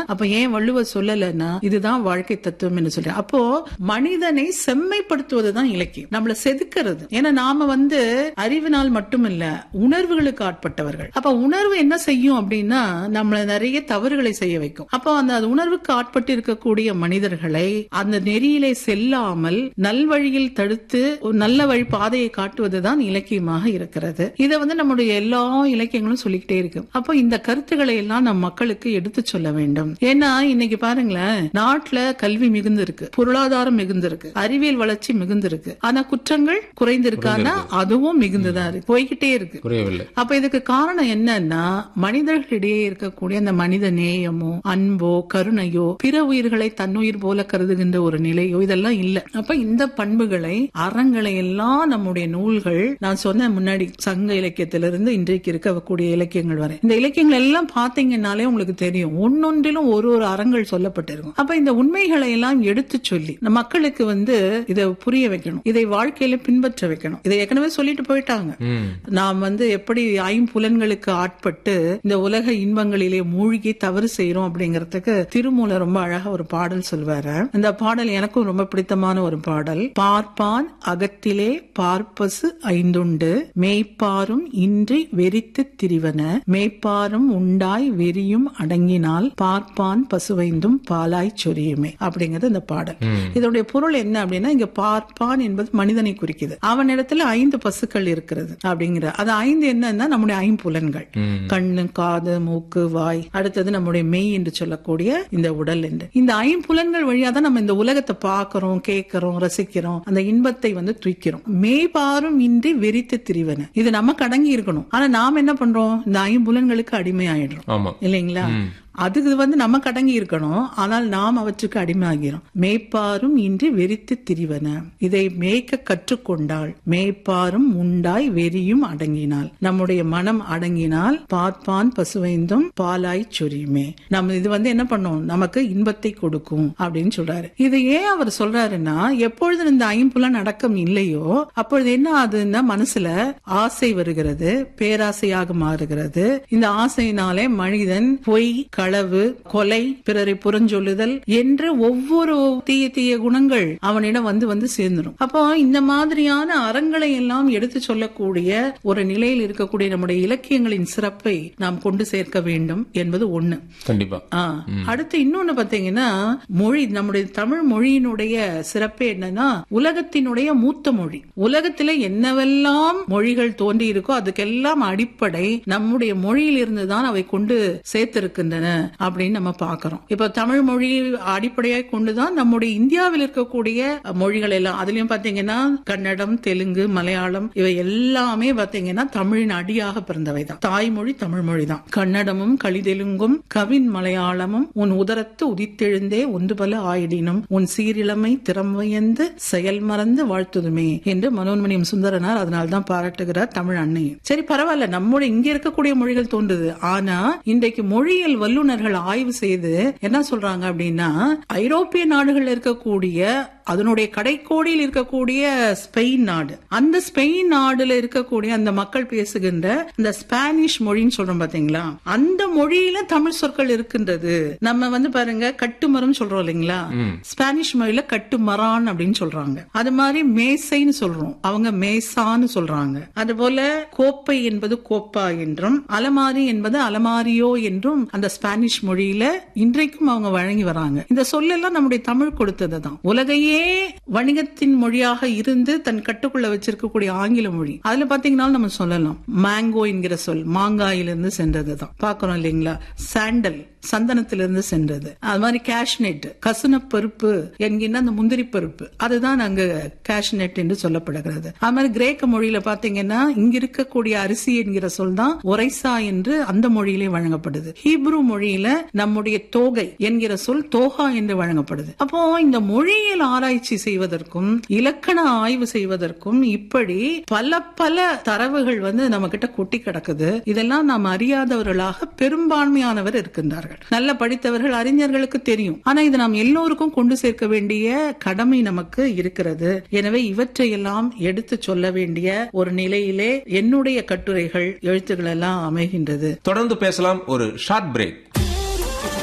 அப்ப ஏன் வள்ளுவர் சொல்லலைன்னா இதுதான் வாழ்க்கை தத்துவம் சொல்லி அப்போ மனிதனை செம்மைப்படுத்துவதுதான் இலக்கியம் நம்மள செதுக்கிறது ஏன்னா நாம வந்து அறிவினால் மட்டுமில்ல உணர்வுகளுக்கு ஆட்பட்டவர்கள் அப்ப உணர்வு என்ன செய்யும் அப்படின்னா நம்மள நிறைய தவறுகளை செய்ய வைக்கும் அப்போ அந்த அது உணர்வுக்கு ஆட்பட்டு இருக்கக்கூடிய மனிதர்களை அந்த நெறியிலே செல்லாமல் நல்வழியில் தடுத்து ஒரு நல்ல வழி பாதையை காட்டுவதுதான் இலக்கியமாக இருக்கிறது இதை வந்து நம்முடைய எல்லா இலக்கியங்களும் சொல்லிக்கிட்டே இருக்கு அப்போ இந்த கருத்துக்களை எல்லாம் நம் மக்களுக்கு எடுத்து சொல்ல வேண்டும் ஏன்னா இன்னைக்கு பாருங்களேன் நாட்டுல கல்வி மிகுந்து இருக்கு பொருளாதாரம் மிகுந்து இருக்கு அறிவியல் வளர்ச்சி மிகுந்து இருக்கு ஆனா குற்றங்கள் குறைந்திருக்கானா அதுவும் மிகுந்துதான் இருக்கு போய்கிட்டே இருக்கு குறையவில்லை அப்ப இதுக்கு காரணம் என்னன்னா மனிதர்களிடையே இருக்கக்கூடிய அந்த மனித நேயமோ அன்போ கருணையோ பிற உயிர்களை தன்னுயிர் போல கருதுகின்ற ஒரு நிலையோ இதெல்லாம் இல்ல அப்ப இந்த பண்புகளை அறங்களை எல்லாம் நம்முடைய நூல்கள் நான் சொன்ன முன்னாடி சங்க இலக்கியத்திலிருந்து இன்றைக்கு இருக்கக்கூடிய இலக்கியங்கள் வரை இந்த இலக்கியங்கள் எல்லாம் பாத்தீங்கன்னாலே உங்களுக்கு தெரியும் ஒன்னொன்றிலும் ஒரு ஒரு அறங்கள் சொல்லப்பட்டிருக்கும் அப்ப இந்த உண்மைகளை எல்லாம் எடுத்து சொல்லி இந்த மக்களுக்கு வந்து இதை புரிய வைக்கணும் இதை வாழ்க்கையில பின்பற்ற வைக்கணும் இதை ஏற்கனவே சொல்லிட்டு போயிட்டாங்க ம். நாம் வந்து எப்படி ஐம்புலன்களுக்கு ஆட்பட்டு இந்த உலக இன்பங்களிலே மூழ்கி தவறு செய்யறோம் அப்படிங்கறதுக்கு திருமூலர் ரொம்ப அழகா ஒரு பாடல் சொல்வாரு அந்த பாடல் எனக்கும் ரொம்ப பிடித்தமான ஒரு பாடல் பார்ப்பான் அகத்திலே பார்ப்பசு ஐந்துண்டு மேய்ப்பாரும் இன்றி வெறித்து திரிவன மேய்ப்பாரும் உண்டாய் வெறியும் அடங்கினால் பார்ப்பான் பசுவைந்தும் பாலாய் சொரியுமே அப்படிங்கிறது இந்த பாடல் இதோடைய பொருள் என்ன அப்படின்னா இங்க பார்ப்பான் என்பது மனிதனை குறிக்குது அவனிடத்துல ஐந்து பசுக்கள் இருக்கிறது அப்படிங்கிற அது ஐந்து என்னன்னா நம்முடைய ஐம்புலன்கள் கண்ணு காது மூக்கு வாய் அடுத்தது நம்முடைய மெய் என்று சொல்லக்கூடிய இந்த உடல் என்று இந்த ஐம்புலன்கள் வழியா தான் நம்ம இந்த உலகத்தை பார்க்கிறோம் கேட்கிறோம் ரசிக்கிறோம் அந்த இன்பத்தை வந்து துய்க்கிறோம் மேய்பாரும் இன்றி வெறித்து திரிவன இது நமக்கு அடங்கி இருக்கணும் ஆனா நாம் என்ன பண்றோம் இந்த ஐம்புலன்களுக்கு அடிமை ஆயிடுறோம் ஆமா இல்லைங்களா அதுக்கு வந்து நமக்கு அடங்கி இருக்கணும் ஆனால் நாம் அவற்றுக்கு அடிமையாகிறோம் மேய்ப்பாரும் இன்றி வெறித்து திரிவன இதை மேய்க்க கற்றுக்கொண்டால் மேய்ப்பாரும் உண்டாய் வெறியும் அடங்கினாள் நம்முடைய மனம் அடங்கினால் பார்ப்பான் பசுவைந்தும் பாலாய் சொரியுமே நம்ம இது வந்து என்ன பண்ணோம் நமக்கு இன்பத்தை கொடுக்கும் அப்படின்னு சொல்றாரு இது ஏன் அவர் சொல்றாருன்னா எப்பொழுது இந்த ஐம்புலன் அடக்கம் இல்லையோ அப்பொழுது என்ன ஆகுதுன்னா மனசுல ஆசை வருகிறது பேராசையாக மாறுகிறது இந்த ஆசையினாலே மனிதன் பொய் களவு கொலை பிறரை புறஞ்சொல்லுதல் என்று ஒவ்வொரு தீய தீய குணங்கள் அவனிடம் வந்து வந்து சேர்ந்துடும் அப்போ இந்த மாதிரியான அறங்களை எல்லாம் எடுத்து சொல்லக்கூடிய ஒரு நிலையில் இருக்கக்கூடிய நம்முடைய இலக்கியங்களின் சிறப்பை நாம் கொண்டு சேர்க்க வேண்டும் என்பது ஒண்ணு கண்டிப்பா ஆ, அடுத்து இன்னொன்னு பாத்தீங்கன்னா மொழி நம்முடைய தமிழ் மொழியினுடைய சிறப்பே என்னன்னா உலகத்தினுடைய மூத்த மொழி உலகத்துல என்னவெல்லாம் மொழிகள் தோன்றி இருக்கோ அதுக்கெல்லாம் அடிப்படை நம்முடைய மொழியிலிருந்து தான் அவை கொண்டு சேர்த்திருக்கின்றன அப்படின்னு நம்ம பார்க்கிறோம் இப்ப தமிழ் மொழி அடிப்படையாக கொண்டுதான் நம்முடைய இந்தியாவில் இருக்கக்கூடிய மொழிகள் எல்லாம் அதுலயும் பாத்தீங்கன்னா கன்னடம் தெலுங்கு மலையாளம் இவை எல்லாமே பாத்தீங்கன்னா தமிழின் அடியாக பிறந்தவை தான் தாய்மொழி தமிழ் மொழி தான் கன்னடமும் கலிதெலுங்கும் கவின் மலையாளமும் உன் உதரத்து உதித்தெழுந்தே ஒன்று பல ஆயிடினும் உன் சீரிழமை திறமையந்து செயல் மறந்து வாழ்த்துதுமே என்று மனோன்மணியம் சுந்தரனார் அதனால்தான் பாராட்டுகிறார் தமிழ் அன்னையை சரி பரவாயில்ல நம்முடைய இங்க இருக்கக்கூடிய மொழிகள் தோன்றுது ஆனா இன்றைக்கு மொழியியல் வல்லுநர்கள் ஆய்வு செய்து என்ன சொல்றாங்க அப்படின்னா ஐரோப்பிய நாடுகள்ல இருக்கக்கூடிய அதனுடைய கடைக்கோடியில் இருக்கக்கூடிய ஸ்பெயின் நாடு அந்த ஸ்பெயின் நாடுல இருக்கக்கூடிய அந்த மக்கள் பேசுகின்ற இந்த ஸ்பானிஷ் மொழின்னு சொல்றோம் பாத்தீங்களா அந்த மொழியில தமிழ் சொற்கள் இருக்கின்றது நம்ம வந்து பாருங்க கட்டுமரம் சொல்றோம் இல்லைங்களா ஸ்பானிஷ் மொழியில கட்டுமரான் அப்படின்னு சொல்றாங்க அது மாதிரி மேசைன்னு சொல்றோம் அவங்க மேசான்னு சொல்றாங்க அது போல கோப்பை என்பது கோப்பா என்றும் அலமாரி என்பது அலமாரியோ என்றும் அந்த ஸ்பானிஷ் மொழியில இன்றைக்கும் அவங்க வழங்கி வராங்க இந்த சொல்லெல்லாம் நம்முடைய தமிழ் கொடுத்தது தான் உலகையே வணிகத்தின் மொழியாக இருந்து தன் கட்டுக்குள்ள வச்சிருக்கக்கூடிய ஆங்கில மொழி அதுல பாத்தீங்கன்னா நம்ம சொல்லலாம் மேங்கோ என்கிற சொல் மாங்காயிலிருந்து சென்றதுதான் பாக்குறோம் இல்லைங்களா சாண்டல் சந்தனத்திலிருந்து சென்றது அது மாதிரி கேஷ்நெட் கசுன பருப்பு என்கின்ற அந்த முந்திரி பருப்பு அதுதான் அங்க கேஷ்நெட் என்று சொல்லப்படுகிறது அது மாதிரி கிரேக்க மொழியில பாத்தீங்கன்னா இங்க இருக்கக்கூடிய அரிசி என்கிற சொல் தான் ஒரைசா என்று அந்த மொழியிலே வழங்கப்படுது ஹீப்ரு மொழியில நம்முடைய தோகை என்கிற சொல் தோகா என்று வழங்கப்படுது அப்போ இந்த மொழியியல் ஆராய்ச்சி செய்வதற்கும் இலக்கண ஆய்வு செய்வதற்கும் இப்படி பல பல தரவுகள் வந்து நம்ம கிட்ட கொட்டி கிடக்குது இதெல்லாம் நாம் அறியாதவர்களாக பெரும்பான்மையானவர் இருக்கின்றார்கள் நல்ல படித்தவர்கள் அறிஞர்களுக்கு தெரியும் ஆனா இது நாம் எல்லோருக்கும் கொண்டு சேர்க்க வேண்டிய கடமை நமக்கு இருக்கிறது எனவே இவற்றையெல்லாம் எடுத்து சொல்ல வேண்டிய ஒரு நிலையிலே என்னுடைய கட்டுரைகள் எழுத்துக்கள் எல்லாம் அமைகின்றது தொடர்ந்து பேசலாம் ஒரு ஷார்ட் பிரேக்